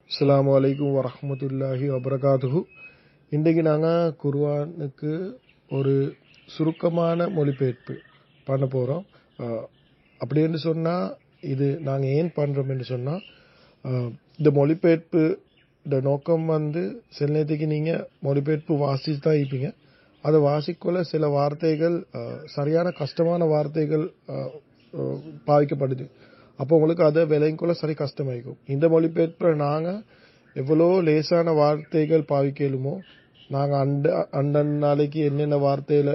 அஸ்ஸலாமு அலைக்கும் வரஹ்மத்துல்லாஹி வபரகாத்துஹு இன்றைக்கு நாங்கள் குர்ஆனுக்கு ஒரு சுருக்கமான மொழிபெயர்ப்பு பண்ண போகிறோம் அப்படின்னு சொன்னால் இது நாங்கள் ஏன் பண்ணுறோம் என்று சொன்னால் இந்த மொழிபெயர்ப்பு இந்த நோக்கம் வந்து சில நேரத்துக்கு நீங்கள் மொழிபெயர்ப்பு வாசித்து தான் இருப்பீங்க அதை வாசிக்கொள்ள சில வார்த்தைகள் அஹ், சரியான கஷ்டமான வார்த்தைகள் அஹ், அஹ், பாவிக்கப்படுது அப்போ உங்களுக்கு அதை விலைக்குள்ள சரி கஷ்டமாயிருக்கும் இந்த மொழிபெயர்ப்பில் நாங்கள் எவ்வளோ லேசான வார்த்தைகள் பாவிக்கலுமோ நாங்கள் அண்ட அண்ட நாளைக்கு என்னென்ன வார்த்தையில்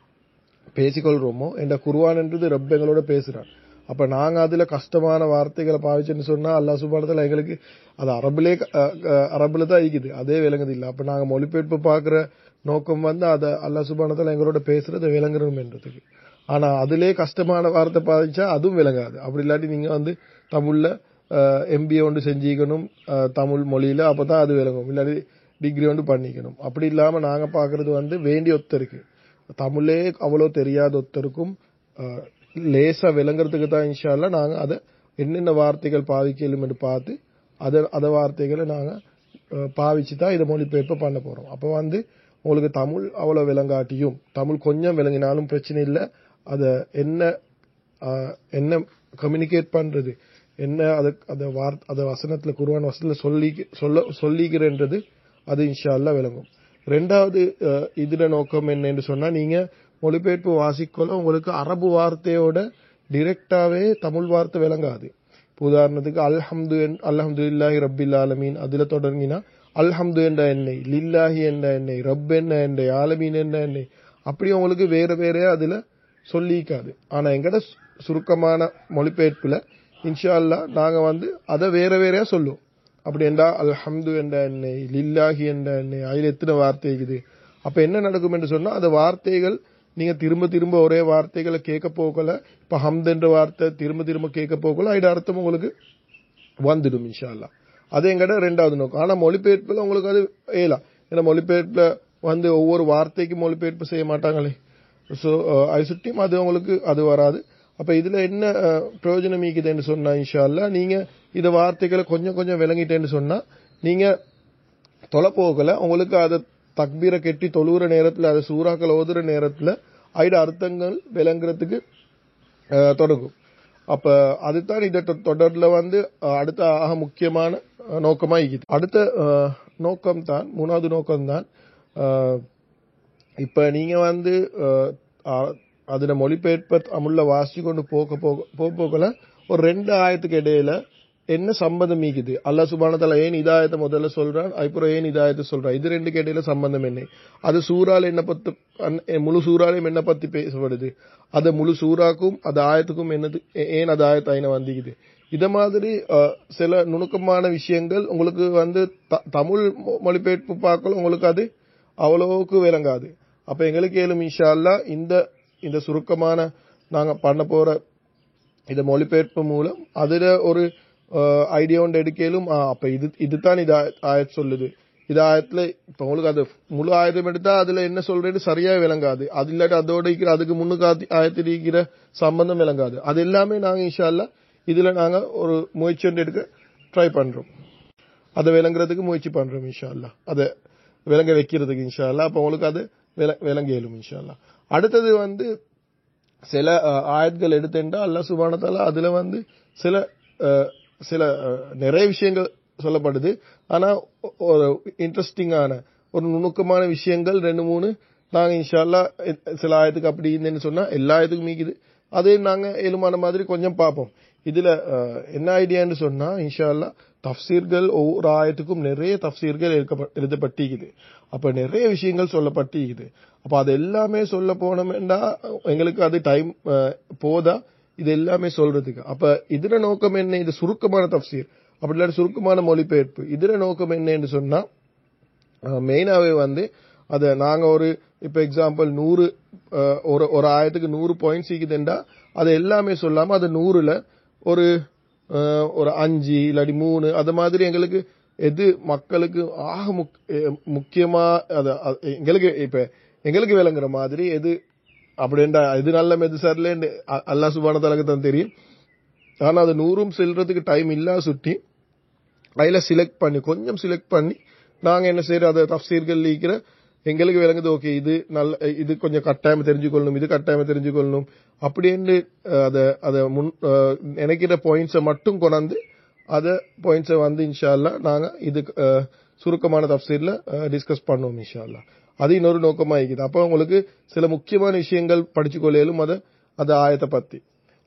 பேசிக்கொள்கிறோமோ என்ற குருவான்ன்றது ரப் எங்களோட பேசுகிறான் அப்போ நாங்கள் அதில் கஷ்டமான வார்த்தைகளை பாவிச்சேன்னு சொன்னால் அல்லா சுபானத்தில் எங்களுக்கு அது அரபுலே அரபில் தான் இருக்குது அதே விளங்குது இல்லை அப்போ நாங்கள் மொழிபெயர்ப்பு பார்க்குற நோக்கம் வந்து அதை அல்லா சுபானத்தில் எங்களோட பேசுறது விளங்கணும்ன்றதுக்கு ஆனால் அதிலே கஷ்டமான வார்த்தை பாதிச்சா அதுவும் விளங்காது அப்படி இல்லாட்டி நீங்கள் வந்து தமிழில் எம்பிஏ ஒன்று செஞ்சுக்கணும் அஹ், தமிழ் மொழியில் அப்போ தான் அது விளங்கும் இல்லாட்டி டிகிரி ஒன்று பண்ணிக்கணும் அப்படி இல்லாமல் நாங்கள் பார்க்குறது வந்து வேண்டிய ஒத்தருக்கு தமிழே அவ்வளோ தெரியாத ஒருத்தருக்கும் அஹ், லேசா விளங்குறதுக்கு தான் இன்ஷால்லா நாங்கள் அதை என்னென்ன வார்த்தைகள் பாவிக்கலும் என்று பார்த்து அதை அதை வார்த்தைகளை நாங்கள் பாவிச்சு தான் இதை மொழிபெயர்ப்பு பண்ண போகிறோம் அப்போ வந்து உங்களுக்கு தமிழ் அவ்வளோ விளங்காட்டியும் தமிழ் கொஞ்சம் விளங்கினாலும் பிரச்சனை இல்லை அதை என்ன அஹ், என்ன கம்யூனிகேட் பண்ணுறது என்ன அதை அதை வார் அதை வசனத்தில் குருவான வசனத்தில் சொல்லி சொல்ல சொல்லிக்கிறன்றது அது இன்ஷா அல்லாஹ் விளங்கும் ரெண்டாவது அஹ், இதுல நோக்கம் என்னன்னு சொன்னா நீங்க மொழிபெயர்ப்பு வாசிக்கொள்ள உங்களுக்கு அரபு வார்த்தையோட டிரெக்டாவே தமிழ் வார்த்தை விளங்காது இப்ப உதாரணத்துக்கு அல்ஹம்து அல்ஹம்து இல்லாஹி ரப்பில் ஆலமீன் அதுல தொடங்கினா அல்ஹம்து என்ற எண்ணெய் லில்லாஹி என்ற எண்ணெய் ரப் என்ன எண்ணெய் ஆலமீன் என்ற எண்ணெய் அப்படி உங்களுக்கு வேற வேற அதுல சொல்லிக்காது ஆனா எங்கட சு- சுருக்கமான மொழிபெயர்ப்புல இன்ஷா அல்லாஹ் நாங்க வந்து அதை வேற வேறையா சொல்லுவோம் அப்படி என்றா அல்ஹம்து என்ற எண்ணெய் லில்லாஹி என்ற எண்ணெய் அதில் எத்தனை வார்த்தை இருக்குது அப்ப என்ன நடக்கும் என்று சொன்னா அந்த வார்த்தைகள் நீங்க திரும்ப திரும்ப ஒரே வார்த்தைகளை கேட்க போகல இப்ப ஹம்த் என்ற வார்த்தை திரும்ப திரும்ப கேட்க போகல அதோட அர்த்தம் உங்களுக்கு வந்துடும் இன்ஷா அல்லாஹ் அது எங்கட ரெண்டாவது நோக்கம் ஆனா மொழிபெயர்ப்புல உங்களுக்கு அது ஏலாம் ஏன்னா மொழிபெயர்ப்புல வந்து ஒவ்வொரு வார்த்தைக்கு மொழிபெயர்ப்பு செய்ய மாட்டாங்களே ஸோ அது சுட்டியும் அது உங்களுக்கு அது வராது அப்ப இதுல என்ன அஹ், பிரயோஜனம் ஈக்குதுன்னு சொன்னா இன்ஷா அல்லாஹ் நீங்க இந்த வார்த்தைகளை கொஞ்சம் கொஞ்சம் விளங்கிட்டேன்னு சொன்னா நீங்க தொலை போகல உங்களுக்கு அதை தக்பீரை கெட்டி தொழுகிற நேரத்துல அதை சூறாக்கள் ஓதுற நேரத்துல அதோட அர்த்தங்கள் விளங்குறதுக்கு அஹ், தொடங்கும் அப்ப அதுதான் இந்த தொ- தொடர்ல வந்து அஹ், அடுத்த ஆக முக்கியமான அஹ், நோக்கமா இருக்குது அடுத்த அஹ், நோக்கம் தான் மூணாவது நோக்கம் தான் இப்ப நீங்க வந்து அஹ், அஹ், அதுல மொழிபெயர்ப்ப தமிழ்ல வாசி கொண்டு போக போக போக போகல ஒரு ரெண்டு ஆயத்துக்கு இடையில என்ன சம்பந்தம் மீக்குது அல்லாஹ் சுபானத்தால ஏன் இதாயத்தை முதல்ல சொல்றான் அப்புறம் ஏன் இதாயத்தை சொல்றான் இது ரெண்டுக்கு இடையில சம்பந்தம் என்ன அது சூறால என்ன பத்தி அன்- முழு சூறாலையும் என்ன பத்தி பேசப்படுது அது முழு சூறாக்கும் அது ஆயத்துக்கும் என்னது ஏ- ஏன் அது ஆயத்து ஐன வந்திக்குது இத மாதிரி அஹ், சில நுணுக்கமான விஷயங்கள் உங்களுக்கு வந்து த- தமிழ் மொ- மொழிபெயர்ப்பு பார்க்கல உங்களுக்கு அது அவ்வளவுக்கு விளங்காது அப்ப எங்களுக்கு ஏழும் இன்ஷா அல்லாஹ் இந்த இந்த சுருக்கமான நாங்க பண்ண போற இந்த மொழிபெயர்ப்பு மூலம் அதுல ஒரு ஐடியா ஒன்று எடுக்கலும் ஆ, அப்ப இது இதுதான் இது ஆயத் சொல்லுது இது ஆயத்துல இப்ப உங்களுக்கு அது முழு ஆயத்தம் எடுத்தா அதுல என்ன சொல்றது சரியா விளங்காது அது இல்லாட்டி அதோட இருக்கிற அதுக்கு முன்னுக்கு ஆத்தி- ஆயத்தில் இருக்கிற சம்பந்தம் விளங்காது அது எல்லாமே நாங்க இன்ஷா அல்லாஹ் இதுல நாங்க ஒரு முயற்சி ஒன்று எடுக்க ட்ரை பண்றோம் அதை விளங்குறதுக்கு முயற்சி பண்றோம் இன்ஷா அல்லாஹ் அதை விளங்க வைக்கிறதுக்கு இன்ஷா அல்லாஹ் அப்ப உங்களுக்கு அது விள- விளங்க இயலும் இன்ஷா அல்லாஹ் அடுத்தது வந்து சில அஹ், ஆயத்கள் எடுத்துட்டா அல்லாஹ் சுபான தஆலா அதுல வந்து சில அஹ், சில அஹ், நிறைய விஷயங்கள் சொல்லப்படுது ஆனா ஒ- ஒரு இன்ட்ரெஸ்டிங்கான ஒரு நுணுக்கமான விஷயங்கள் ரெண்டு மூணு நாங்க இன்ஷால்லா சில ஆயத்துக்கு அப்படி இருந்தேன்னு சொன்னா எல்லா ஆயத்துக்கும் மீக்குது அதையும் நாங்க ஏழுமான மாதிரி கொஞ்சம் பார்ப்போம் இதுல அஹ், என்ன ஐடியான்னு சொன்னா இன்ஷால்லா தஃப்சீர்கள் ஒவ்வொரு ஆயத்துக்கும் நிறைய தஃப்சீர்கள் எழுதப்ப- எழுதப்பட்டிருக்குது அப்ப நிறைய விஷயங்கள் சொல்லப்பட்டிருக்குது அப்ப அது எல்லாமே சொல்ல போனோம்னா எங்களுக்கு அது டைம் போதா இது எல்லாமே சொல்றதுக்கு அப்ப இதுல நோக்கம் என்ன இது சுருக்கமான தஃப்சீர் அப்படி இல்லாட்டி சுருக்கமான மொழிபெயர்ப்பு இதுல நோக்கம் என்னன்னு சொன்னா மெயினாவே வந்து அதை நாங்க ஒரு இப்ப எக்ஸாம்பிள் நூறு அஹ், ஒரு ஒரு ஆயிரத்துக்கு நூறு பாயிண்ட்ஸ் இருக்குதுண்டா அது எல்லாமே சொல்லாம அது நூறுல ஒரு அஹ், ஒரு அஞ்சு இல்லாட்டி மூணு அது மாதிரி எங்களுக்கு எது மக்களுக்கு ஆக முக்- அஹ், முக்கியமா அது அது எங்களுக்கு இப்ப எங்களுக்கு விளங்குற மாதிரி எது அப்படின்டா எது நல்ல எது சரியில்லைன்னு அ- அல்லாஹ் சுபான தலக்கு தான் தெரியும் ஆனா அது நூறும் செல்றதுக்கு டைம் இல்லா சுட்டி அதில் செலக்ட் பண்ணி கொஞ்சம் செலக்ட் பண்ணி நாங்கள் என்ன செய்யறோம் அதை தப்சீர்கள் இருக்கிற எங்களுக்கு விளங்குது ஓகே இது நல்ல இது கொஞ்சம் கட்டாயம் தெரிஞ்சுக்கொள்ளணும் இது கட்டாயம் தெரிஞ்சுக்கொள்ளணும் அப்படின்னு அஹ், அதை அதை முன் அஹ், நினைக்கிற பாயிண்ட்ஸை மட்டும் கொண்டாந்து அதை பாயிண்ட்ஸை வந்து இன்ஷால்லா நாங்கள் இது அஹ், சுருக்கமான தப்சீரில் டிஸ்கஸ் பண்ணுவோம் இன்ஷால்லா அது இன்னொரு நோக்கமாக இருக்குது அப்போ உங்களுக்கு சில முக்கியமான விஷயங்கள் படிச்சு கொள்ளையிலும் அதை அது ஆயத்தை பற்றி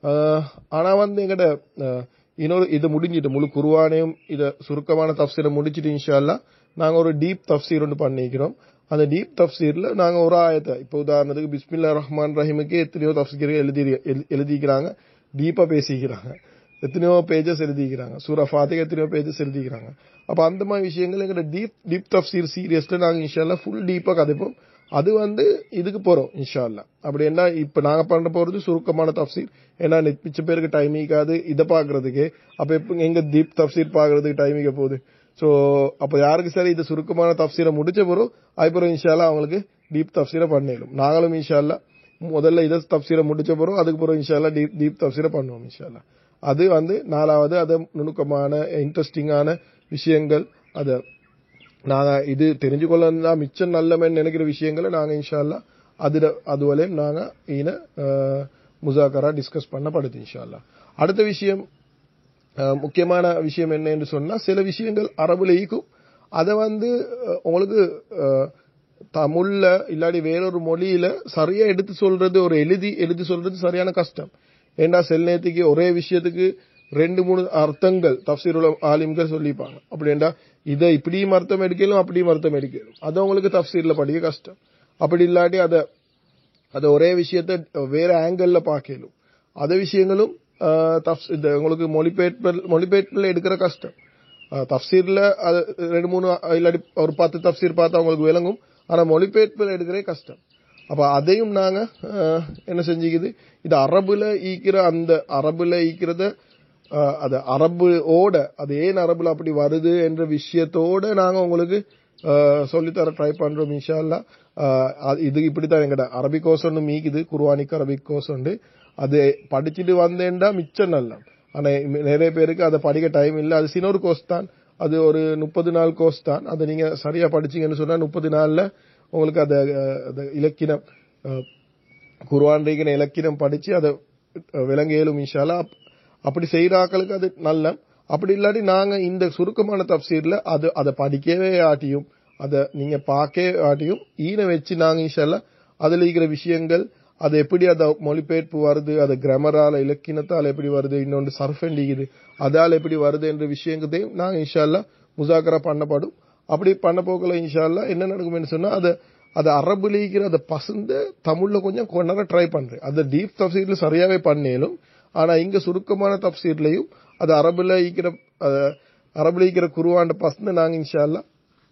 ஆனால் வந்து எங்கட அஹ், இன்னொரு இது முடிஞ்சிட்டு முழு குருவானையும் இதை சுருக்கமான தப்சீரை முடிச்சிட்டு இன்ஷால்லா நாங்கள் ஒரு டீப் தப்சீர் ஒன்று பண்ணிக்கிறோம் அந்த டீப் தப்சீரில் நாங்கள் ஒரு ஆயத்தை இப்போ உதாரணத்துக்கு பிஸ்மில்லா ரஹ்மான் ரஹீமுக்கு எத்தனையோ தப்சீர்கள் எழுதி எழு- எழுதிக்கிறாங்க டீப்பாக பேசிக்கிறாங்க எத்தனையோ பேஜஸ் எழுதிக்கிறாங்க சூரா ஃபாத்திகா எத்தனையோ பேஜஸ் எழுதிக்கிறாங்க அப்போ அந்த மாதிரி விஷயங்கள் எங்கிட்ட டீப் டீப் தப்சீர் சீரியஸில் நாங்கள் இன்ஷால்லா ஃபுல் டீப்பாக கதைப்போம் அது வந்து இதுக்கு போகிறோம் இன்ஷால்லா அப்படி என்ன இப்போ நாங்கள் பண்ண போகிறது சுருக்கமான தப்சீர் ஏன்னா நெட் மிச்ச பேருக்கு டைம் இருக்காது இதை பார்க்கறதுக்கு அப்போ எப்போ எங்க டீப் தப்சீர் பார்க்கறதுக்கு டைம் இருக்க போகுது ஸோ அப்போ யாருக்கு சரி இது சுருக்கமான தப்சீரை முடிச்ச பிறகு அதுக்கப்புறம் இன்ஷால்லா அவங்களுக்கு டீப் தப்சீரை பண்ணிடும் நாங்களும் இன்ஷால்லா முதல்ல இதை தப்சீரை முடிச்ச பிறகு அதுக்கு பிறகு இன்ஷால்லா டீப் டீப் தப்சீரை பண்ணுவோம் இன்ஷால்லா அது வந்து நாலாவது அது நுணுக்கமான இன்ட்ரெஸ்டிங்கான விஷயங்கள் அதை நாங்க இது தெரிஞ்சு கொள்ளா மிச்சம் நல்லமென்னு நினைக்கிற விஷயங்களை நாங்க இன்ஷால்லா அதுல அதுவரையும் நாங்க ஈன அஹ், முசாக்கரா டிஸ்கஸ் பண்ணப்படுது இன்ஷால்லா அடுத்த விஷயம் அஹ், முக்கியமான விஷயம் என்ன என்று சொன்னா சில விஷயங்கள் அரபுல ஈக்கும் அதை வந்து அஹ், உங்களுக்கு அஹ், தமிழ்ல இல்லாட்டி வேறொரு மொழியில சரியா எடுத்து சொல்றது ஒரு எழுதி எடுத்து சொல்றது சரியான கஷ்டம் ஏண்டா செல் நேத்துக்கு ஒரே விஷயத்துக்கு ரெண்டு மூணு அர்த்தங்கள் தப்சீருல ஆலிம்கள் சொல்லிப்பாங்க அப்படின்னா இதை இப்படியும் அர்த்தம் எடுக்கலும் அப்படியும் அர்த்தம் எடுக்கலும் அது உங்களுக்கு தப்சீர்ல படிக்க கஷ்டம் அப்படி இல்லாட்டி அதை அதை ஒரே விஷயத்த வேற ஆங்கிள் பார்க்கலும் அதே விஷயங்களும் ஆஹ், தப்ஸ்- இந்த உங்களுக்கு மொழிபெயர்ப்பில் மொழிபெயர்ப்பில் எடுக்கிற கஷ்டம் ஆஹ், தப்சீர்ல அது ரெண்டு மூணு இல்லாட்டி ஒரு பத்து தப்சீர் பார்த்தா உங்களுக்கு விளங்கும் ஆனா மொழிபெயர்ப்பில் எடுக்கிறே கஷ்டம் அப்ப அதையும் நாங்க ஆஹ், என்ன செஞ்சுக்குது இது அரபுல ஈக்கிற அந்த அரபுல ஈக்கிறத ஆஹ், அது அரபு ஓட அது ஏன் அரபுல அப்படி வருது என்ற விஷயத்தோட நாங்க உங்களுக்கு ஆஹ், சொல்லித்தர ட்ரை பண்றோம் இன்ஷா அல்லாஹ். ஆஹ், அது- இது இப்படித்தான் எங்கட அரபிக் கோர்ஸ் ஒன்று மீக்குது குர்வானிக்கு அரபிக் கோர்ஸ் உண்டு அது படிச்சுட்டு வந்தேன்டா மிச்சம் நல்லா ஆனா இம்ம- நிறைய பேருக்கு அதை படிக்க டைம் இல்லை அது சின்னொரு கோர்ஸ் தான் அது ஒரு முப்பது நாள் கோர்ஸ் தான் அதை நீங்க சரியா படிச்சீங்கன்னு சொன்னா முப்பது நாள்ல உங்களுக்கு அதை அஹ், அந்த இலக்கினம் அஹ், குர்ஆன் ரீகின இலக்கினம் படிச்சு அதை அஹ், விளங்க இயலும் இன்ஷால்லா அப்- அப்படி செய்யற ஆக்களுக்கு அது நல்ல அப்படி இல்லாட்டி நாங்க இந்த சுருக்கமான தப்சீர்ல அது அதை படிக்கவே ஆட்டியும் அதை நீங்க பார்க்கவே ஆட்டியும் ஈன வச்சு நாங்க இன்ஷால்லா அதுல இருக்கிற விஷயங்கள் அது எப்படி அந்த மொழிபெயர்ப்பு வருது அது கிராமரால இலக்கினத்தால் எப்படி வருது இன்னொன்று சர்ஃபண்டிக்குது அதால் எப்படி வருது என்ற விஷயங்களையும் நாங்க இன்ஷால்லா முசாக்கரா பண்ணப்படும் அப்படி பண்ண போகல இன்ஷால்லா என்ன நடக்கும்னு சொன்னா அதை அது அரபுல இருக்கிற அதை பசந்து தமிழ்ல கொஞ்சம் கொண்டாட ட்ரை பண்றேன் அந்த டீப் தப்சீர்ல சரியாவே பண்ணேலும் ஆனா இங்க சுருக்கமான தப்சீர்லயும் அது அரபுல ஈக்கிற அஹ், அரபுல ஈக்கிற குருவாண்ட பசந்து நாங்க இன்ஷால்லா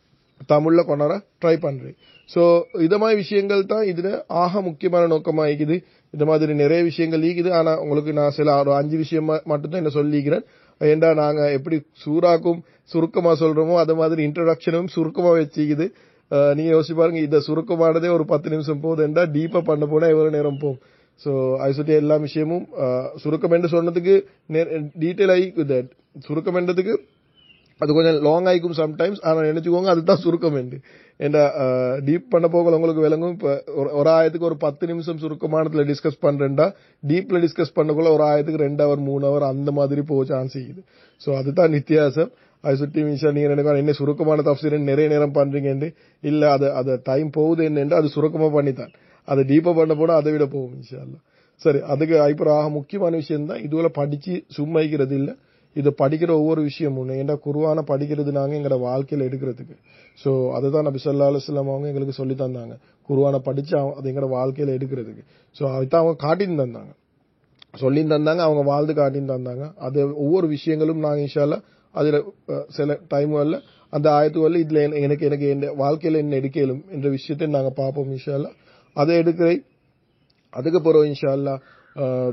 தமிழ்ல கொண்டாட ட்ரை பண்றேன் சோ இத மாதிரி விஷயங்கள் தான் இதுல ஆக முக்கியமான நோக்கமா இருக்குது இந்த மாதிரி நிறைய விஷயங்கள் ஈக்குது ஆனா உங்களுக்கு நான் சில ஒரு அஞ்சு விஷயம் மட்டும் தான் என்ன சொல்லிக்கிறேன் ஏண்டா நாங்க எப்படி சூறாக்கும் சுருக்கமா சொல்றோமோ அது மாதிரி இன்ட்ரோடக்ஷனும் சுருக்கமா வச்சுக்குது அஹ், நீங்க யோசிச்சு பாருங்க இத சுருக்கமானதே ஒரு பத்து நிமிஷம் போகுதுண்டா டீப்பா பண்ண போனா எவ்வளவு நேரம் போகும் சோ அது சுற்றி எல்லா விஷயமும் அஹ், சுருக்கம் என்று சொன்னதுக்கு டீட்டெயில் ஆகி இது சுருக்கம் என்றதுக்கு அது கொஞ்சம் லாங் ஆயிக்கும் சம்டைம்ஸ் ஆனா நினைச்சுக்கோங்க அதுதான் சுருக்கம் என்று ஏன்னா டீப் பண்ண போகல உங்களுக்கு விளங்கும் இப்ப ஒரு- ஒரு ஆயத்துக்கு ஒரு பத்து நிமிஷம் சுருக்கமானதுல டிஸ்கஸ் பண்றேன்டா டீப்ல டிஸ்கஸ் பண்ணக்குள்ள ஒரு ஆயத்துக்கு ரெண்டு ஹவர் மூணு ஹவர் அந்த மாதிரி போக சான்ஸ் இருக்குது சோ அதுதான் வித்தியாசம் அது சுற்றி விஷயம் நீங்க நினைக்கலாம் என்ன சுருக்கமான தப்சீர் நிறைய நேரம் பண்றீங்கன்னு இல்ல அது அது டைம் போகுது என்னென்று அது சுருக்கமா பண்ணித்தான் அதை டீப்பா பண்ண போனா அதை விட போகும் இன்ஷா அல்லாஹ். சரி அதுக்கு அப்புறம் ஆக முக்கியமான விஷயம் தான் இதுல படிச்சு சும்மைக்கிறது இல்ல இதை படிக்கிற ஒவ்வொரு விஷயமும் ஏன்டா குருவான படிக்கிறது நாங்க எங்களோட வாழ்க்கையில எடுக்கிறதுக்கு சோ அதுதான் நபி ஸல்லல்லாஹு அலைஹி வஸல்லம் அவங்க எங்களுக்கு சொல்லி தந்தாங்க குருவான படிச்சு அவ- அது எங்களோட வாழ்க்கையில எடுக்கிறதுக்கு சோ அதுதான் அவங்க காட்டின்னு தந்தாங்க சொல்லி தந்தாங்க அவங்க வாழ்ந்து காட்டின்னு தந்தாங்க அது ஒவ்வொரு விஷயங்களும் நாங்க இன்ஷால்லா அதுல அஹ், சில டைம்ல அந்த ஆயத்துவல்ல இதுல என்ன- எனக்கு எனக்கு என் வாழ்க்கையில என்ன எடுக்கலும் என்ற விஷயத்தை நாங்க பார்ப்போம் இன்ஷால்லா அதை எடுக்கிற அதுக்கு பிறகு இன்ஷால்லா அஹ்,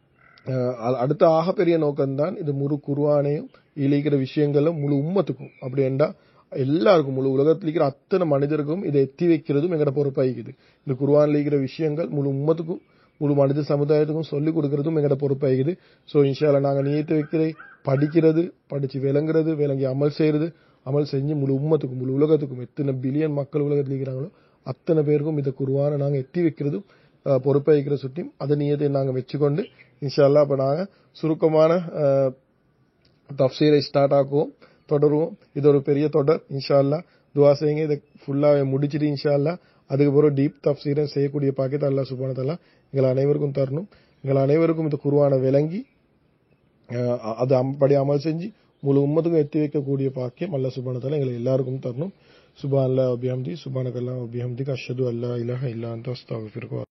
அஹ், அ- அடுத்த ஆகப்பெரிய நோக்கம்தான் இது முழு குருவானையும் இழிக்கிற விஷயங்களும் முழு உம்மத்துக்கும் அப்படி என்றா எல்லாருக்கும் முழு உலகத்தில் இருக்கிற அத்தனை மனிதருக்கும் இதை எத்தி வைக்கிறதும் எங்கட பொறுப்பாயிக்குது இந்த குருவானில் இருக்கிற விஷயங்கள் முழு உம்மத்துக்கும் முழு மனித சமுதாயத்துக்கும் சொல்லிக் கொடுக்கறதும் எங்களோட பொறுப்பாகுது ஸோ இன்ஷால்லா நாங்கள் நியத்து வைக்கிற படிக்கிறது படிச்சு விளங்குறது விளங்கி அமல் செய்யறது அமல் செஞ்சு முழு உம்மத்துக்கும் முழு உலகத்துக்கும் எத்தனை பில்லியன் மக்கள் உலகத்தில் இருக்கிறாங்களோ அத்தனை பேருக்கும் இந்த குருவான நாங்கள் எட்டி வைக்கிறதும் அஹ், பொறுப்பை வைக்கிற சுட்டியும் அதை நியத்தை நாங்கள் வச்சுக்கொண்டு இன்ஷால்லா இப்போ நாங்கள் சுருக்கமான அஹ், தப்சீரை ஸ்டார்ட் ஆக்குவோம் தொடருவோம் இது ஒரு பெரிய தொடர் இன்ஷா அல்லாஹ் துவா செய்யுங்க இதை ஃபுல்லாக முடிச்சிட்டு இன்ஷா அல்லாஹ் அதுக்கப்புறம் டீப் தப்சீரை செய்யக்கூடிய பாக்கியத்தை அல்லாஹ் சுபானதல்லா எங்கள் அனைவருக்கும் தரணும் எங்கள் அனைவருக்கும் இந்த குருவான விளங்கி அஹ், அது அப்படி அமல் செஞ்சு முழு உம்மத்துக்கும் எத்தி வைக்கக்கூடிய பாக்கியம் அல்லாஹ் சுபானதல்லா எங்களை எல்லாருக்கும் தரணும் சுபான் அல்லா அபிஹம்தி சுபானகல்லா அபிஹம்திக்கு அஷது அல்லா இலஹ இல்லா அந்த அஸ்தாஃபிருக்கு